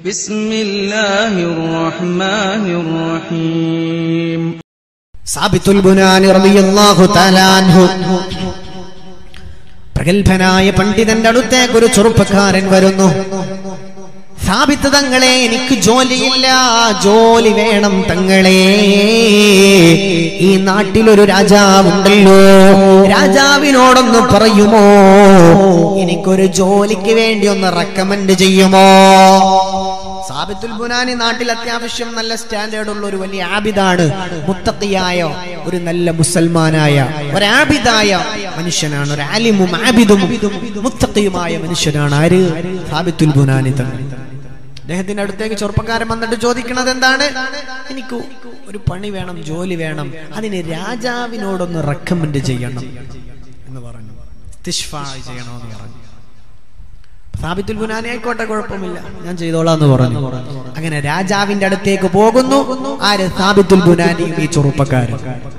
بسم الله الرحمن الرحيم സാബിത്തുൽ ബുനാനി റളിയല്ലാഹു തആല അൻഹു പ്രഗത്ഭനായ പണ്ഡിതന്റെ അടുത്തേക്ക് ഒരു ചെറുപ്പക്കാരൻ വരുന്നു സാബിത്ത് തങ്ങളെ എനിക്ക് ജോലിയില്ല ജോലി വേണം തങ്ങളെ ഈ നാട്ടിലൊരു രാജാവുണ്ടല്ലോ രാജാവിനോടൊന്ന് പറയുമോ എനിക്കൊരു ജോലിക്ക് വേണ്ടി ഒന്ന് റെക്കമെൻഡ് ചെയ്യുമോ സാബിത്തുൽ ബുനാനി നാട്ടിൽ അത്യാവശ്യം നല്ല സ്റ്റാൻഡേർഡ് ഉള്ള ഒരു വലിയ ആബിദാണ് മുത്തക്കിയായ ഒരു നല്ല മുസൽമാനായ ഒരു ആബിദായ മനുഷ്യനാണ് ഒരു ആലിമും ആബിദും മുത്തക്കിയുമായ മനുഷ്യനാണ് ആര് സാബിത്തുൽ ബുനാനി തന്നെ അദ്ദേഹത്തിന്റെ അടുത്തേക്ക് ചെറുപ്പക്കാരൻ വന്നിട്ട് ചോദിക്കണത് എന്താണ് എനിക്ക് ഒരു പണി വേണം ജോലി വേണം അതിന് രാജാവിനോടൊന്ന് റെക്കമെൻഡ് ചെയ്യണം എന്ന് പറഞ്ഞു ഇസ്തിശ്ഫാ ചെയ്യണമെന്ന് പറഞ്ഞു സാബിത്തുൽ ബുനാനി ആയിക്കോട്ടെ കുഴപ്പമില്ല ഞാൻ ചെയ്തോളാം എന്ന് പറഞ്ഞു അങ്ങനെ രാജാവിന്റെ അടുത്തേക്ക് പോകുന്നു ആര് സാബിത്തുൽ ബുനാനിയും ഈ ചെറുപ്പക്കാരൻ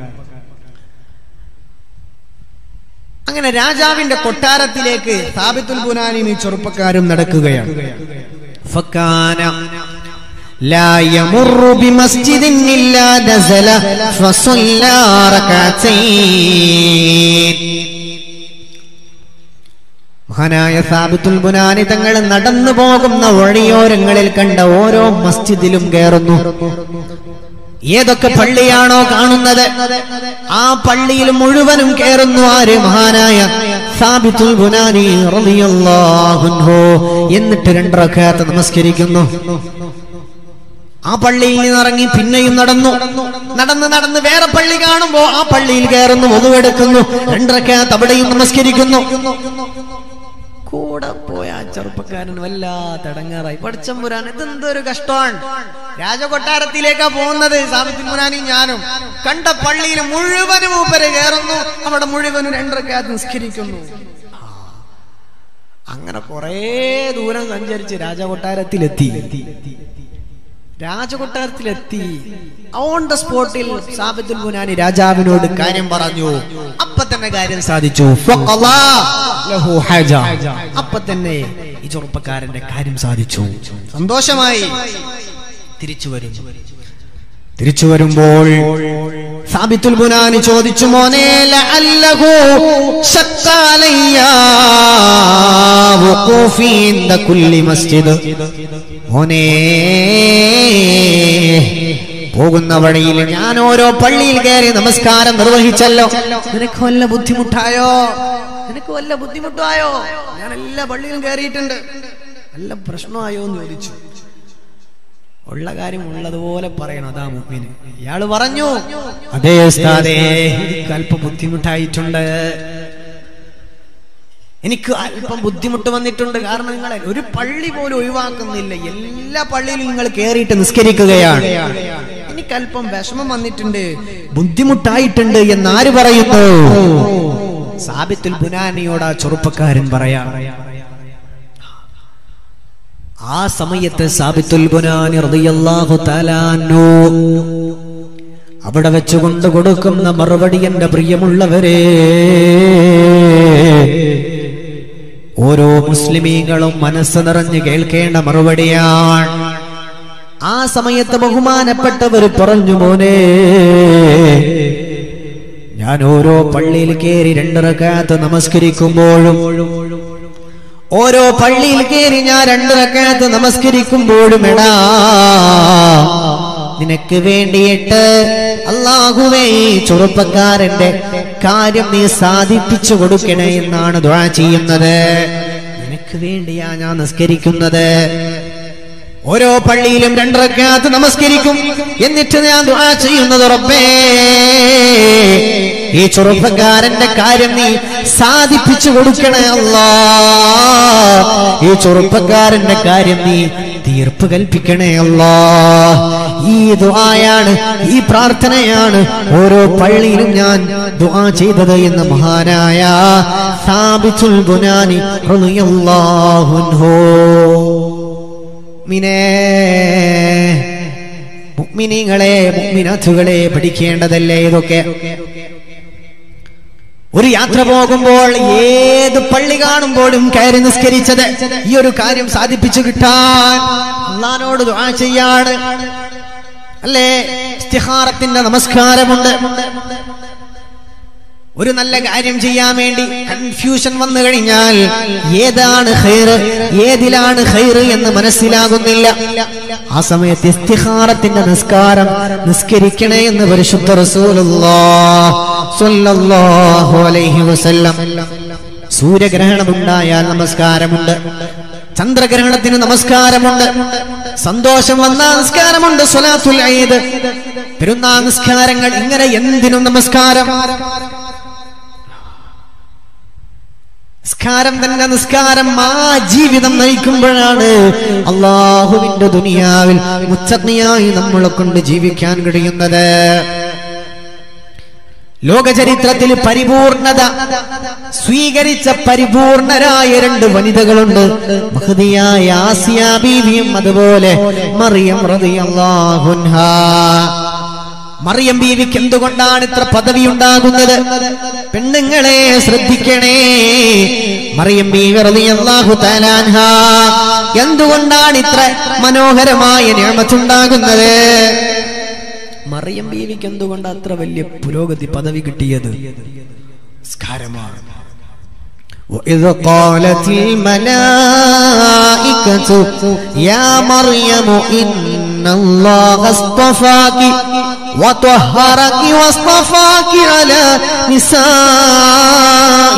അങ്ങനെ രാജാവിന്റെ കൊട്ടാരത്തിലേക്ക് സാബിത്തുൽ ബുനാനിയും ഈ ചെറുപ്പക്കാരും നടക്കുകയാണ് فكان لا يمر بمسجد إلا نزل فصلى ركعتين മഹാനായ സാബിത്തുൽ ബുനാനി തങ്ങൾ നടന്നു പോകുന്ന വഴിയോരങ്ങളിൽ കണ്ട ഓരോ മസ്ജിദിലും കയറുന്നു ഏതൊക്കെ പള്ളിയാണോ കാണുന്നത് ആ പള്ളിയിൽ മുഴുവനും കയറുന്നു ആര് മഹാനായ സാബിത്തുൽ ബുനാനി റളിയല്ലാഹു അൻഹു എന്നിട്ട് രണ്ടറക്കാത്ത് നമസ്കരിക്കുന്നു ആ പള്ളിയിൽ നിന്ന് ഇറങ്ങി പിന്നെയും നടന്നു നടന്ന് നടന്ന് വേറെ പള്ളി കാണുമ്പോ ആ പള്ളിയിൽ കയറുന്നു ഒതുവെടുക്കുന്നു രണ്ടറക്കാത്ത് അവിടെയും നമസ്കരിക്കുന്നു കൂടെ പോയ ആ ചെറുപ്പക്കാരൻ വല്ലാത്ത അടങ്ങാറായി പഠിച്ചമ്പുരാൻ ഇതെന്തൊരു കഷ്ടമാണ് രാജകൊട്ടാരത്തിലേക്കാ പോകുന്നത് സാബിത്തുൽ മുനാനി ഞാനും കണ്ട പള്ളിയിൽ മുഴുവനും മൂപ്പര് കയറുന്നു അവിടെ മുഴുവനും രണ്ടരക്കാത്ത് നിസ്കരിക്കുന്നു അങ്ങനെ കുറേ ദൂരം സഞ്ചരിച്ച് രാജകൊട്ടാരത്തിലെത്തി രാജകൊട്ടാരത്തിലെത്തി ഓൺ ദ സ്പോട്ടിൽ സാബിത്തുൽ മുനാനി രാജാവിനോട് കാര്യം പറഞ്ഞു അപ്പൊ തന്നെ കാര്യം സാധിച്ചു ഫഖളാ ലഹു ഹജ. അപ്പൊ തന്നെ ഈ ചെറുപ്പക്കാരന്റെ കാര്യം സാധിച്ചു സന്തോഷമായി തിരിച്ചു വരുന്നു തിരിച്ചു വരുമ്പോൾ സാബിത്തുൽ ബുനാനി ചോദിച്ചു മോനെ ലഅല്ലഹു ശത്താലയ്യ വഖൂഫി ഇൻദ കുല്ലി മസ്ജിദ് മോനെ പോകുന്ന വഴിയിൽ ഞാൻ ഓരോ പള്ളിയിൽ കയറി നമസ്കാരം നിർവഹിച്ചല്ലോ നിനക്ക് വല്ല ബുദ്ധിമുട്ടായോ നിനക്ക് വല്ല ബുദ്ധിമുട്ടായോ ഞാൻ എല്ലാ പള്ളിയിലും കയറിയിട്ടുണ്ട് വല്ല പ്രശ്നമായോ എന്ന് ചോദിച്ചു ഉള്ള കാര്യം ഉള്ളതുപോലെ പറയണം അതാ മുമ്പിന് ഇയാള് പറഞ്ഞു അതേ ഉസ്താദേ എനിക്ക് അല്പം ബുദ്ധിമുട്ടായിട്ടുണ്ട് എനിക്ക് അല്പം ബുദ്ധിമുട്ട് വന്നിട്ടുണ്ട് കാരണം നിങ്ങൾ ഒരു പള്ളി പോലും ഒഴിവാക്കുന്നില്ല എല്ലാ പള്ളിയിലും നിങ്ങൾ കയറിയിട്ട് നിസ്കരിക്കുകയാണ് എനിക്ക് അല്പം വിഷമം വന്നിട്ടുണ്ട് ബുദ്ധിമുട്ടായിട്ടുണ്ട് എന്ന് ആര് പറയുന്നു സാബിത്തുൽ ബുനാനിയോട് ആ ചെറുപ്പക്കാരൻ പറയാ ആ സമയത്ത് സാബിത്തുൽ ബുനാനി റളിയല്ലാഹു തആലാനു അവിടെ വെച്ചുകൊണ്ട് കൊടുക്കുന്ന മറുപടി എന്റെ പ്രിയമുള്ളവരെ ഓരോ മുസ്ലിമീങ്ങളും മനസ്സ് നിറഞ്ഞ് കേൾക്കേണ്ട മറുപടിയാണ് ആ സമയത്ത് ബഹുമാനപ്പെട്ടവർ പറഞ്ഞു മോനെ ഞാൻ ഓരോ പള്ളിയിൽ കയറി രണ്ടിറക്കാത്ത് നമസ്കരിക്കുമ്പോഴും ഓരോ പള്ളിയിൽ കയറി ഞാൻ രണ്ടിറക്കാത്ത് നമസ്കരിക്കുമ്പോഴും എടാ നിനക്ക് വേണ്ടിയിട്ട് അള്ളാഹുവേ ഈ ചെറുപ്പക്കാരന്റെ കാര്യം നീ സാധിപ്പിച്ചു കൊടുക്കണേ എന്നാണ് ദ്വാ ചെയ്യുന്നത് നിനക്ക് വേണ്ടിയാ ഞാൻ നിസ്കരിക്കുന്നത് ഓരോ പള്ളിയിലും രണ്ടരക്കാത്ത് നമസ്കരിക്കും എന്നിട്ട് ഞാൻ ദുആ ചെയ്യുന്നത് റബ്ബേ ഈ ചെറുപ്പക്കാരന്റെ കാര്യം നീ സാധിപ്പിച്ചു കൊടുക്കണേ അല്ലാ ഈ ചെറുപ്പക്കാരന്റെ കാര്യം നീ തീർപ്പ് കൽപ്പിക്കണേ അല്ലാ ഈ ദുആയാണ് ഈ പ്രാർത്ഥനയാണ് ഓരോ പള്ളിയിലും ഞാൻ ദുആ ചെയ്തത് എന്ന് മഹാനായ സാബിത്തുൽ ബുനാനി റളിയല്ലാഹു അൻഹു മുഅ്മിനേ മുഅ്മിനീങ്ങളെ മുഅ്മിനാത്തുകളെ പഠിക്കേണ്ടതല്ലേ ഇതൊക്കെ ഒരു യാത്ര പോകുമ്പോൾ ഏത് പള്ളി കാണുമ്പോഴും കയറി നിസ്കരിച്ചത് ഈ ഒരു കാര്യം സാധിപ്പിച്ചു കിട്ടാൻ അള്ളഹാനോട് ദുആ ചെയ്യാണ് അല്ലേ ഇസ്തിഹാറത്തിന്റെ നമസ്കാരമുണ്ട് ഒരു നല്ല കാര്യം ചെയ്യാൻ വേണ്ടി കൺഫ്യൂഷൻ വന്നു കഴിഞ്ഞാൽ ഏതാണ് ഖൈറ് ഏതിലാണ് ഖൈറ് എന്ന് മനസ്സിലാകുന്നില്ല ആ സമയത്ത് ഇസ്തിഹാറത്തിന്റെ നിസ്കാരം നിസ്കരിക്കണേ എന്ന് പരിശുദ്ധ റസൂലുള്ളാഹ് സ്വല്ലല്ലാഹു അലൈഹി വസല്ലം സൂര്യഗ്രഹണമുണ്ടായാൽ നമസ്കാരമുണ്ട് ചന്ദ്രഗ്രഹണത്തിന് നമസ്കാരമുണ്ട് സന്തോഷം വന്ന നമസ്കാരമുണ്ട് സ്വലാത്തുൽ ഈദ് പെരുന്നാൾ നിസ്കാരങ്ങൾ ഇങ്ങനെ എന്തിനും നമസ്കാരം നിസ്കാരം തന്നെ നിസ്കാരം ആ ജീവിതം നയിക്കുമ്പോഴാണ് അള്ളാഹുവിന്റെ ദുനിയാവിൽ മുച്ചഗ്നിയായി നമ്മളെ കൊണ്ട് ജീവിക്കാൻ കഴിയുന്നത് ലോകചരിത്രത്തിൽ പരിപൂർണത സ്വീകരിച്ച പരിപൂർണരായ രണ്ട് വനിതകളുണ്ട് മഹദിയായ ആസിയ ബീവിയും അതുപോലെ മറിയം റളിയല്ലാഹുൻഹ മറിയം ബീവിക്ക് എന്തുകൊണ്ടാണ് ഇത്ര പദവി ഉണ്ടാകുന്നത് പെണ്ണുങ്ങളെ ശ്രദ്ധിക്കണേ മറിയം ബീവി റളിയല്ലാഹു തആലാൻഹ എന്തുകൊണ്ടാണ് ഇത്ര മനോഹരമായ നിയമത്തുണ്ടാകുന്നത് മറിയം ബീവിക്ക് എന്തുകൊണ്ട് അത്ര വലിയ പുരോഗതി പദവി കിട്ടിയത് സ്കാരമാണ് وإذ قالت الملائكة يا مريم إن الله اصطفاك وطهرك واصطفاك على نساء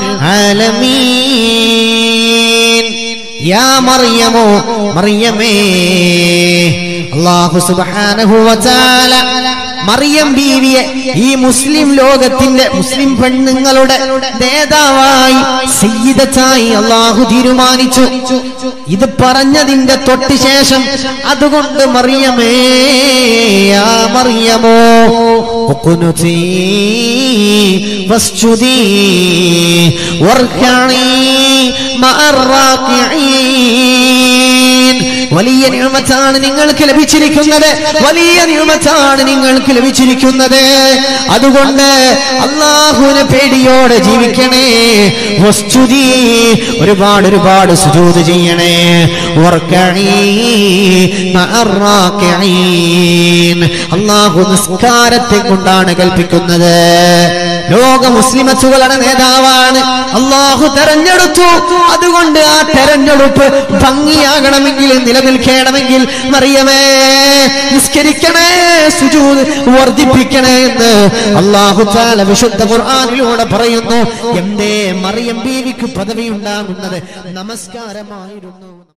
العالمين يا مريم مريمേ അള്ളാഹു സുബ്ഹാനഹു വതആല മറിയം ബീവിയെ ഈ മുസ്ലിം ലോകത്തിന്റെ മുസ്ലിം പെണ്ണുങ്ങളുടെ നേതാവായി സയ്യിദത്തായി അള്ളാഹു തീരുമാനിച്ചു ഇത് പറഞ്ഞതിന്റെ തൊട്ട് ശേഷം അതുകൊണ്ട് മറിയമേ യാ മറിയമോ ഉഖ്നുതീ വസ്ജുദീ വർക്കഈ മഅർ റാക്കിഈൻ വലിയ നിയമത്താണ് നിങ്ങൾക്ക് ലഭിച്ചിരിക്കുന്നത് വലിയ നിയമത്താണ് നിങ്ങൾക്ക് ലഭിച്ചിരിക്കുന്നത് അതുകൊണ്ട് അള്ളാഹുവിനെ പേടിയോടെ ജീവിക്കണേ വസ്തുതി ഒരുപാട് ഒരുപാട് സുജൂത് ചെയ്യണേ അള്ളാഹു നിസ്കാരത്തെ കൊണ്ടാണ് കൽപ്പിക്കുന്നത് ലോക മുസ്ലിമച്ചുകളുടെ നേതാവാണ് അള്ളാഹു തെരഞ്ഞെടുത്തു അതുകൊണ്ട് ആ തെരഞ്ഞെടുപ്പ് ഭംഗിയാകണമെങ്കിൽ നിലനിൽക്കണമെങ്കിൽ മറിയമേ നിസ്കരിക്കണേ സുജൂത് വർദ്ധിപ്പിക്കണേ എന്ന് അള്ളാഹു താല വിശുദ്ധ ഖുർആാനിലൂടെ പറയുന്നു എന്തേ മറിയം ബീവിക്ക് പദവി ഉണ്ടാകുന്നത് നമസ്കാരമായിരുന്നു